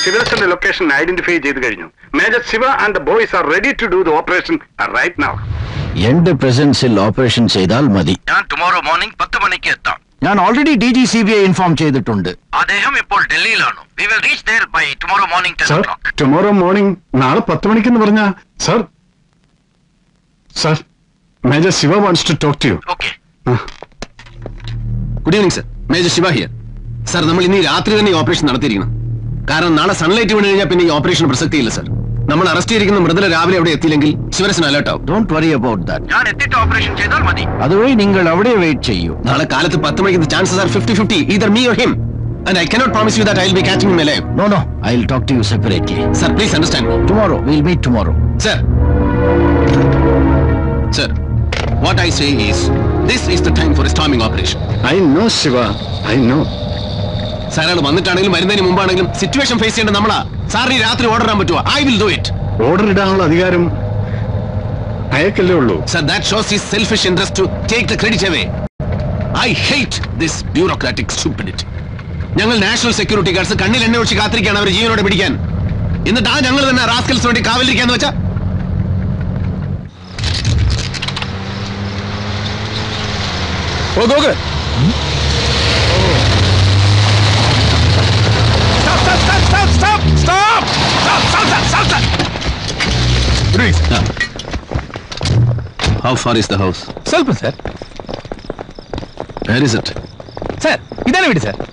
സിവിൽസിന്റെ location identify ചെയ്ത് കഴിഞ്ഞു major Shiva and the boys are ready to do the operation right now എന്റെ പ്രസൻസിൽ operation ചെയ്താൽ മതി ഞാൻ ടുമോറോ മോർണിംഗ് പത്ത് മണിക്ക് എത്താം ഞാൻ already D G C B I inform ചെയ്തിട്ടുണ്ട് അദ്ദേഹം ഇപ്പോൾ ഡൽഹിയിലാണ് we will reach there by tomorrow morning ten sir o'clock. Tomorrow morning നാളെ പത്ത് മണിക്കെന്ന് പറഞ്ഞ sir sir major Shiva wants to talk to you Okay. Good evening sir major Shiva here sir നമ്മൾ ഇനി രാത്രി തന്നെ ഈ ഓപ്പറേഷൻ നടത്തിയിരിക്കണം കാരണം നാളെ സൺലൈറ്റ് വീണ് കഴിഞ്ഞാൽ പിന്നെ ഈ ഓപ്പറേഷൻ പ്രസക്തിയില്ല സർ നമ്മൾ അറസ്റ്റ് ചെയ്തിരിക്കുന്ന മൃദുല രാവിലെ അവിടെ എത്തിയില്ലെങ്കിൽ ശിവരസൻ അലേർട്ട് ആവും ഡോണ്ട് വറി അബൌട്ട് ദാറ്റ് ഞാൻ എത്തിയിട്ട് ഓപ്പറേഷൻ ചെയ്താൽ മതി അതുവഴി നിങ്ങൾ അവിടെ വെയിറ്റ് ചെയ്യൂ നാളെ കാലത്ത് പത്ത് മണിക്ക് chances are fifty fifty either me or him and I cannot promise you that I will be catching him alive no no I will talk to you separately sir please understand me tomorrow will meet tomorrow Sir. Sir, what I say is, this is the time for a storming operation. I know Shiva I know sir അയാൾ വന്നിട്ടാണെങ്കിലും വരുന്നതിന് മുമ്പാണെങ്കിലും situation face ചെയ്യേണ്ട നമ്മളാ സാറിന് ഈ രാത്രി order ഇടാൻ പറ്റുമോ I will do it order ഇടാനുള്ള അധികാരം അയക്കല്ലേ ഉള്ളൂ sir that shows is selfish interest to take the credit away I hate this bureaucratic stupidity ഞങ്ങൾ നാഷണൽ സെക്യൂരിറ്റി ഗാർഡ്സ് കണ്ണിൽ എണ്ണ ഒഴിച്ച് കാത്തിരിക്കുകയാണ് അവർ ജീവനോടെ പിടിക്കാൻ എന്നിട്ട് ആ ഞങ്ങൾ തന്നെ റാസ്കൽസ് വേണ്ടി കാവലിരിക്കാന്ന് വെച്ചാ how far is the house ಸ್ವಲ್ಪ sir where is it sir ಇದಾನೆ ಬಿಡಿ ಸರ್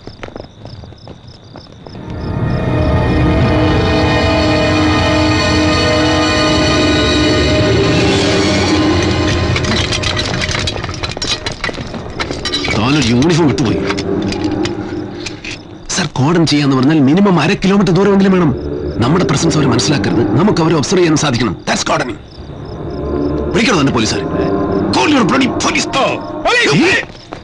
താനൊരു യൂണിഫോം ഇട്ടുപോയി സർ കോഡൻ ചെയ്യാന്ന് പറഞ്ഞാൽ മിനിമം അര കിലോമീറ്റർ ദൂരമെങ്കിലും വേണം നമ്മുടെ പ്രസൻസ് അവരെ മനസ്സിലാക്കരുത് നമുക്ക് അവരെ ഒബ്സർവ് ചെയ്യാൻ സാധിക്കണം ദാറ്റ്സ് കോഡനിങ് വിളിക്കണം തന്നെ പോലീസുകാർ Call your bloody police. ഏ?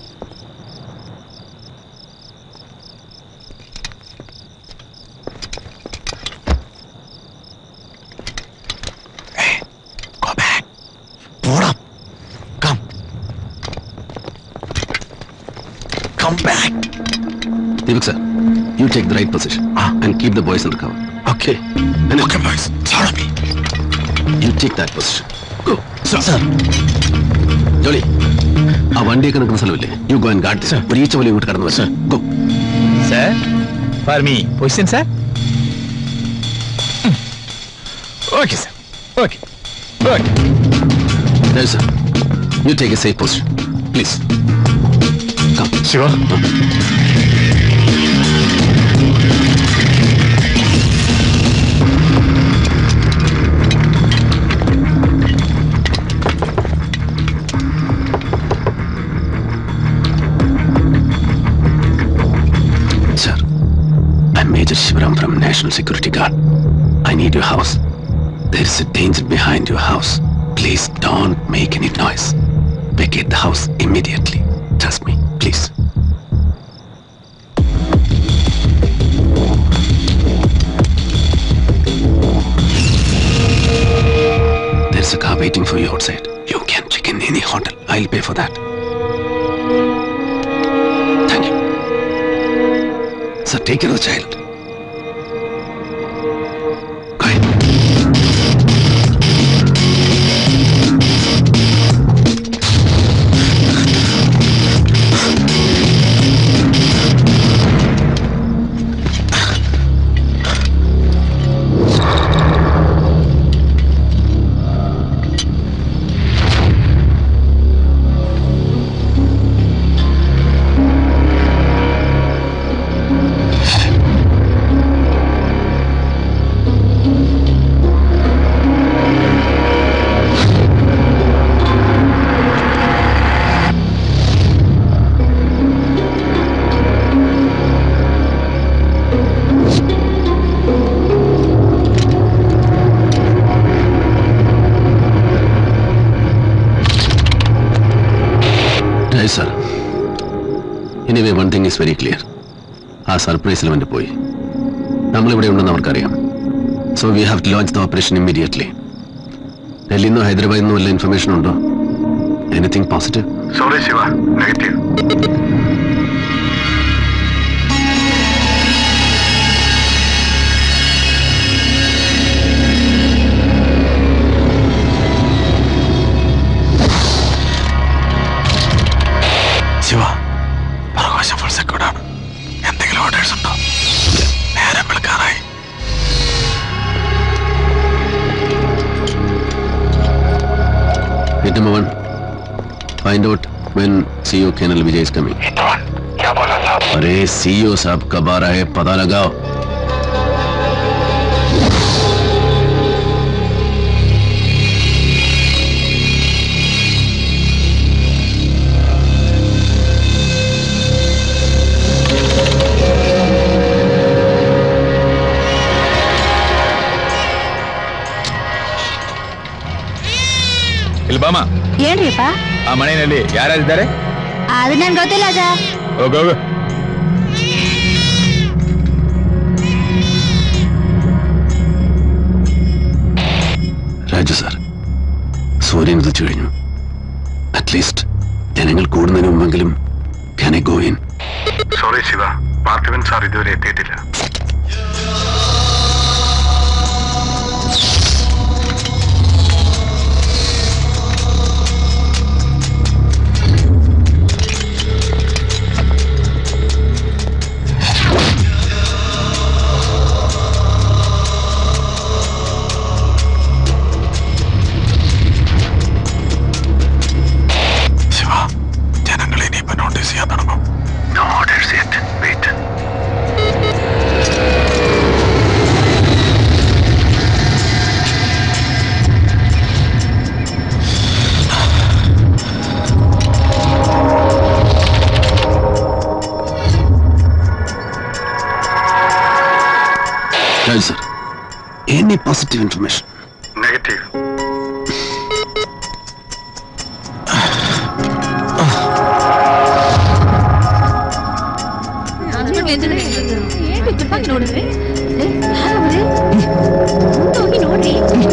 Go back. പോടാ. Come. Come back. Deepak sir, you take the right position and keep the boys under cover. Okay. And okay, boys. Follow me. You take that position. Go. Sir. Sir. Jolly ആ വണ്ടിയൊക്കെ നിൽക്കുന്ന സ്ഥലമില്ലേ you go and guard ഒരു ഈച്ച പോലെ ഇങ്ങോട്ട് കടന്നു വരാം go sir for me position sir okay sir okay okay sir you take a safe position please come Shiva Sir, I'm Major Shivaram from National Security Guard. I need your house. There is a danger behind your house. Please don't make any noise. Vacate the house immediately. Trust me, please. There's a car waiting for you outside. You can check in any hotel. I'll pay for that. Thank you. Sir, take care of the child. Go ahead. Right, sir. Anyway, one thing is very clear. ആ സർപ്രൈസിൽ അവൻ്റെ പോയി നമ്മളിവിടെ ഉണ്ടെന്ന് അവർക്കറിയാം so we have to launch the operation immediately ഡൽഹിയിൽ നിന്നോ ഹൈദരാബാദിൽ നിന്നോ വല്ല ഇൻഫർമേഷൻ ഉണ്ടോ anything positive sorry Shiva negative number one, find out when CEO Colonel Vijay is coming. क्या बोला साहब अरे सीईओ साहब कब आ रहा है पता लगाओ ಇಲ್ಲಿ ಬಾಮ ಏನ್ರಿಪ್ಪ ಆ ಮನೆಯಲ್ಲಿ ಯಾರ್ಯಾರಿದ್ದಾರೆ ಅದು ನನ್ಗೆ ಗೊತ್ತಿಲ್ಲ ಸರ್ ಹೋಗು ಹೋಗು രാജു സാർ സൂര്യൻ ഉദിച്ചു കഴിഞ്ഞു അറ്റ്ലീസ്റ്റ് ജനങ്ങൾ കൂടുന്നതിന് മുമ്പെങ്കിലും can I go in sorry Shiva Parthivan sir ഇതുവരെ എത്തിയിട്ടില്ല ശിവ ജനങ്ങൾ ഇനിയിപ്പോ നോട്ടീസ് ചെയ്യാൻ തുടങ്ങും No orders yet. Wait. Raj sir, any positive information? Negative ನೋಡಿದ್ರೆ ಹೋಗಿ ನೋಡ್ರಿ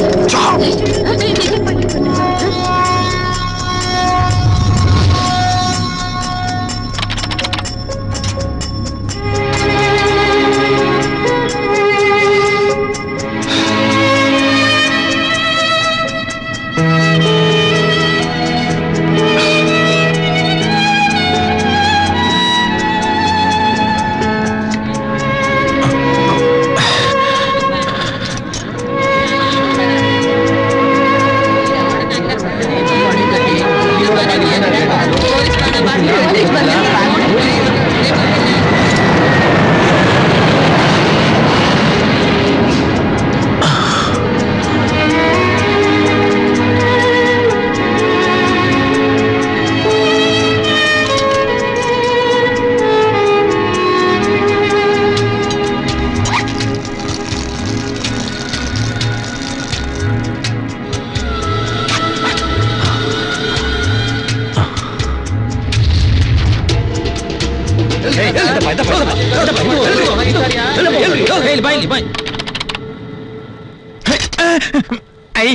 ഐ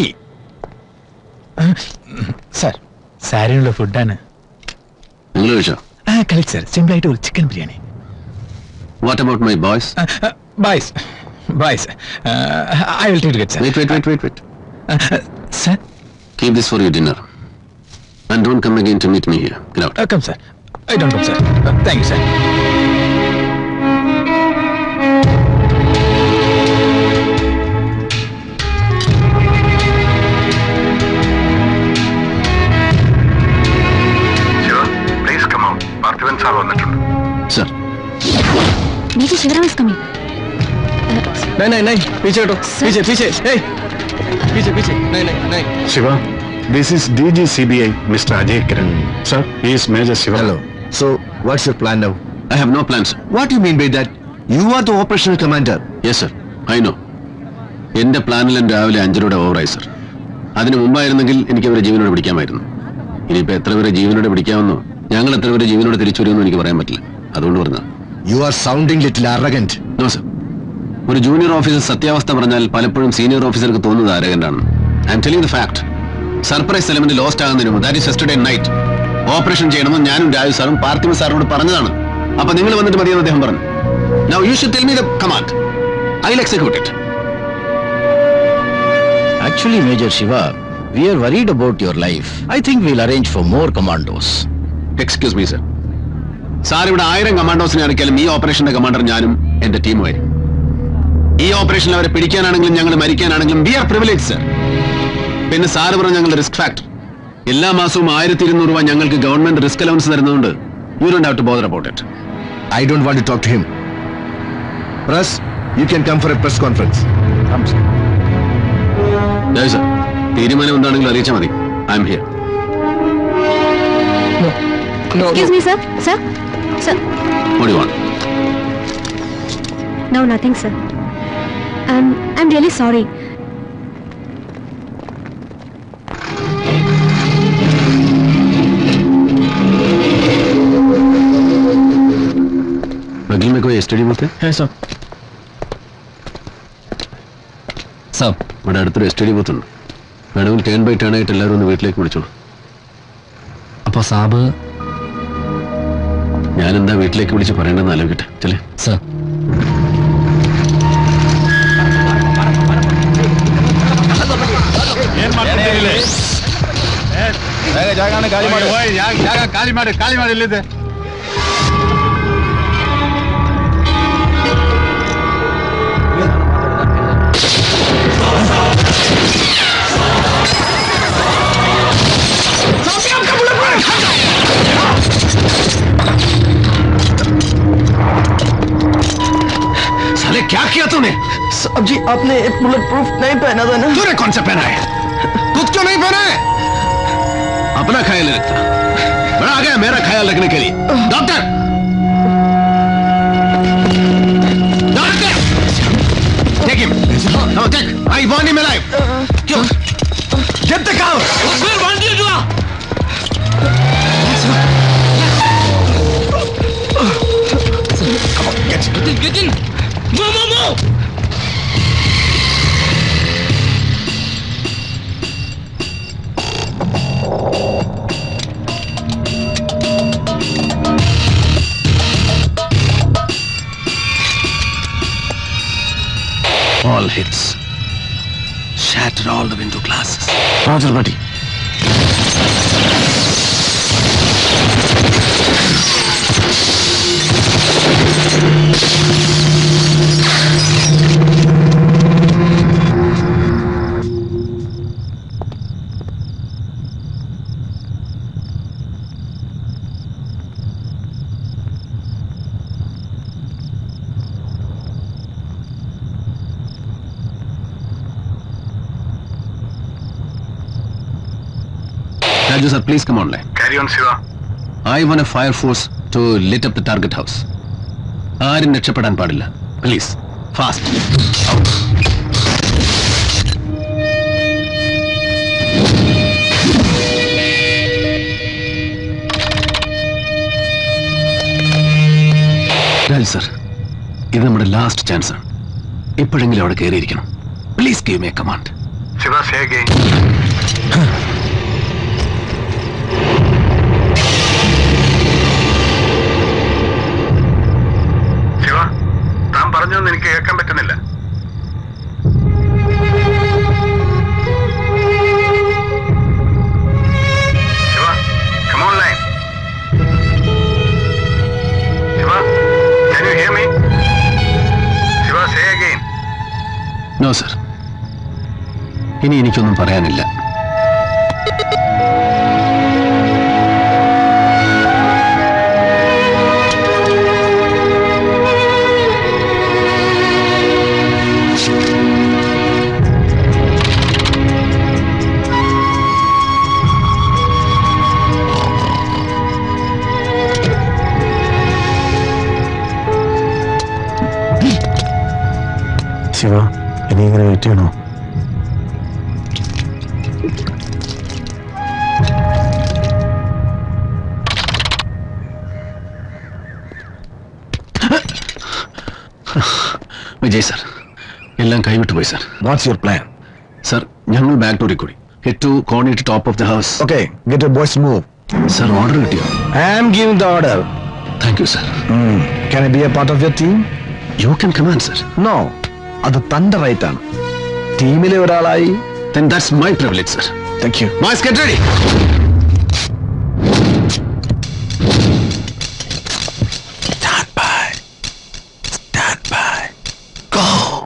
സാർ സാരിനുള്ള ഫുഡാണ് നിങ്ങൾ ചോദിച്ചോ ആ കളിച്ച് സാർ സിമ്പിളായിട്ട് ഒരു chicken biryani what about my boys boys boys I will take it wait wait wait wait wait sir Keep this for your dinner. And don't come again to meet me here. Get out. Come sir I don't come sir thank you sir Shiva please come out Parthivan sir വന്നിട്ടുണ്ട് Sir. Major Shivaram is coming नहीं नहीं नहीं पीछे हटो पीछे पीछे ए पीछे पीछे नहीं नहीं नहीं Shiva this is D G C B I mister Ajay Kiran sir is major Shiva Hello. So, what's your plan now? I have no plans. What do you mean by that? You are the operational commander. Yes, sir. I know. എന്റെ പ്ലാനിലും രാവിലെ അഞ്ചരയുടെ ഓവറായി sir അതിന് മുമ്പായിരുന്നെങ്കിൽ എനിക്ക് അവരെ ജീവനോടെ പിടിക്കാമായിരുന്നു ഇനിയിപ്പോ എത്ര പേരെ ജീവനോടെ പിടിക്കാമെന്നോ ഞങ്ങൾ എത്ര പേരെ ജീവനോടെ തിരിച്ചു വരുമെന്നോ എനിക്ക് പറയാൻ പറ്റില്ല അതുകൊണ്ട് പറഞ്ഞ You are sounding little arrogant. No sir ഒരു ജൂനിയർ ഓഫീസർ സത്യാവസ്ഥ പറഞ്ഞാൽ പലപ്പോഴും സീനിയർ ഓഫീസർക്ക് തോന്നുന്നത് ആരകണ്ടാണ് I am telling the fact surprise element lost ആകുന്നതിന് മുമ്പ് that is yesterday night operation ചെയ്യണമെന്ന് ഞാനും രാജു സാറും പാർത്ഥിവ സാറിനോട് പറഞ്ഞതാണ് അപ്പൊ നിങ്ങൾ വന്നിട്ട് മതിയെന്ന് അദ്ദേഹം പറഞ്ഞു now you should tell me the command I will execute it Actually, Major Shiva, we are worried about your life. I think we'll arrange for more commandos. Excuse me sir sir ഇവിടെ ആയിരം കമാൻഡോസിനെ ഇറക്കിയാലും ഈ ഓപ്പറേഷന്റെ commander ഞാനും എന്റെ ടീമുമായിരിക്കും ഈ ഓപ്പറേഷനിൽ അവരെ പിടിക്കാനാണെങ്കിലും ഞങ്ങൾ മരിക്കാനാണെങ്കിലും വി ആർ പ്രിവിലേജ് സർ പിന്നെ സാറ് പറഞ്ഞ ഞങ്ങളുടെ റിസ്ക് ഫാക്ടർ എല്ലാ മാസവും ആയിരത്തി ഇരുന്നൂറ് രൂപ ഞങ്ങൾക്ക് ഗവൺമെന്റ് റിസ്ക് അലവൻസ് തരുന്നതുകൊണ്ട് you don't have to bother about it I don't want to talk to him. Press, you can come for a press conference. Sir തീരുമാനം എന്താണെങ്കിലും അറിയിച്ചാൽ മതി I am here No, excuse me sir sir sir ഓടി വാൺ no nothing sir I I am really sorry बगल में कोई STD बोलते हैं है सर സർ ഇവിടെ അടുത്തൊരു എസ് ടി ഡി ബൂത്ത് ഉണ്ട് വേണമെങ്കിൽ ടേൺ ബൈ ടേൺ ആയിട്ട് എല്ലാവരും ഒന്ന് വീട്ടിലേക്ക് വിളിച്ചോളൂ അപ്പോ സാബ് ഞാൻ എന്താ വീട്ടിലേക്ക് വിളിച്ച് പറയേണ്ടതെന്ന് ആലോചിക്കട്ടെ ചെല്ലേ സർ ಖಾಲಿ ಮಾಡಿ ಖಾಲಿ ಮಾಡಿ ಇಲ್ಲಿದೆ साले क्या किया तूने साहब जी आपने बुलेट प्रूफ नहीं पहना था ना तूने कौन सा पहना है खुद क्यों नहीं पहना है अपना ख्याल नहीं रखता बड़ा आ गया मेरा ख्याल रखने के लिए doctor doctor take him no take I want him alive क्यों गेट द कार फिर want you do All hits. Shatter all the window glasses. Roger, buddy. Raju sir, please come online. Carry on Shiva I want a fire force to lit up the target house. ആരും രക്ഷപ്പെടാൻ പാടില്ല please fast Raj sir ഇത് നമ്മുടെ last chance ആണ് ഇപ്പോഴെങ്കിലും അവിടെ കയറിയിരിക്കണം please give me command Shiva ಸೇಗೆ ശിവ താൻ പറഞ്ഞൊന്നും എനിക്ക് കേൾക്കാൻ പറ്റുന്നില്ല ശിവ കമോൺ ലൈൻ ശിവ can you hear me Shiva say again no sir ഇനി എനിക്കൊന്നും പറയാനില്ല ശിവ ഇനി ഇങ്ങനെ വെയിറ്റ് ചെയ്യണോ വിജയ് സർ എല്ലാം കൈവിട്ടു പോയി sir What's your plan? Sir ഞങ്ങൾ ബാക്ക് ഡോറിൽ കൂടി ഹിറ്റ് ടു കോണിട്ട് top of the house Okay, get your boys to move. Sir order കിട്ടിയോ I am giving the order. Thank you sir Hmm. Can I be a part of your team? You can command sir No. അത് തന്റെ right ആണ് ടീമിലെ ഒരാളായി then that's my privilege sir thank you Boys, get ready. Stand by. Stand by. Go.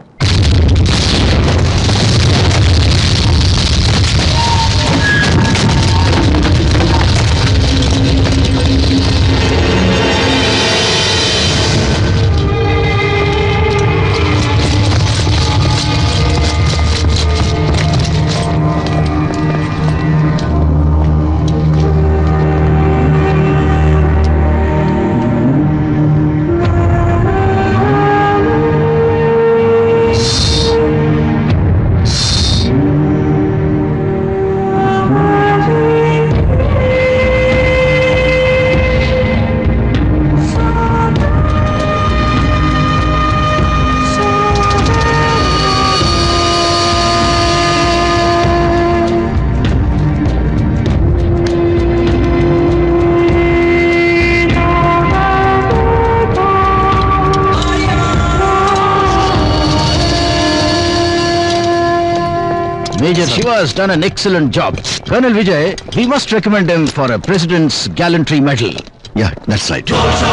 Major Shiva has done an excellent job. Colonel Vijay, we must recommend him for a President's Gallantry Medal. Yeah, that's right.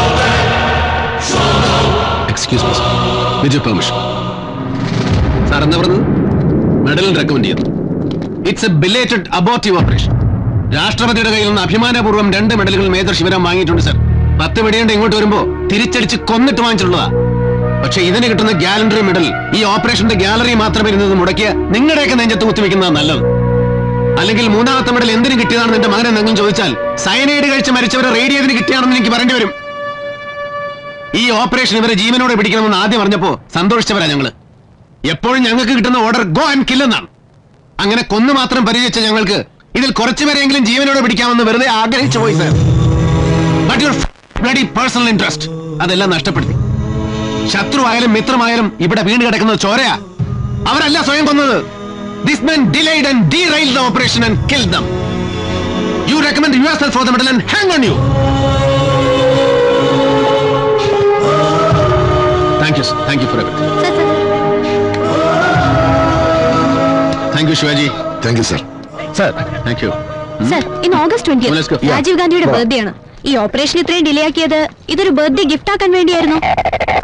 Excuse me with your permission sir എന്താ പറഞ്ഞത് മെഡലിൽ recommend ചെയ്യുന്നു it's a belated abortive operation രാഷ്ട്രപതിയുടെ കയ്യിൽ നിന്ന് അഭിമാനപൂർവ്വം രണ്ട് മെഡലുകൾ മേജർ ശിവരാം വാങ്ങിയിട്ടുണ്ട് സർ പത്ത് വെടിയുണ്ട് ഇങ്ങോട്ട് വരുമ്പോ തിരിച്ചടിച്ച് കൊന്നിട്ട് വാങ്ങിച്ചിട്ടുള്ളതാ പക്ഷെ ഇതിന് കിട്ടുന്ന ഗാലണ്ടറി മെഡൽ ഈ ഓപ്പറേഷന്റെ ഗാലറി മാത്രം ഇരുന്നത് മുടക്കിയ നിങ്ങളുടെയൊക്കെ നെഞ്ചത്ത് കുത്തിവെക്കുന്നതാണ് നല്ലത് അല്ലെങ്കിൽ മൂന്നാമത്തെ മെഡൽ എന്തിനു കിട്ടിയതാണെന്ന് എന്റെ മകൻ എന്തെങ്കിലും ചോദിച്ചാൽ സയനൈഡ് കഴിച്ച് മരിച്ചവരെ റേഡിയതിന് കിട്ടിയാണെന്ന് എനിക്ക് പറയേണ്ടി വരും ഈ ഓപ്പറേഷൻ ഇവരെ ജീവനോടെ പിടിക്കണമെന്ന് ആദ്യം പറഞ്ഞപ്പോ സന്തോഷിച്ചവരാ ഞങ്ങള് എപ്പോഴും ഞങ്ങൾക്ക് കിട്ടുന്ന ഓർഡർ ഗോ ആൻഡ് കില്ലെന്നാണ് അങ്ങനെ കൊന്നു മാത്രം പരിചയിച്ച ഞങ്ങൾക്ക് ഇതിൽ കുറച്ചുപേരെങ്കിലും ജീവനോടെ പിടിക്കാമെന്ന് വെറുതെ ആഗ്രഹിച്ചു പോയി sir but your bloody personal interest അതെല്ലാം നഷ്ടപ്പെടുത്തി ശത്രുവായാലും മിത്രമായാലും ഇവിടെ വീണ് കിടക്കുന്നത് ചോരയാ അവരല്ല സ്വയം കൊന്നത് this men delayed and derail the operation and kill them you recommend us for the medal and hang on you thank you thank you for everything sir sir thank you Shivaji Thank you, sir. Sir, thank you sir ഇന്ന് August Oh, let's go. Twenty Rajiv ഗാന്ധിയുടെ birthday ആണ് ഈ operation ഇത്രയും delay ആക്കിയത് ഇതൊരു birthday gift ആക്കാൻ വേണ്ടിയായിരുന്നു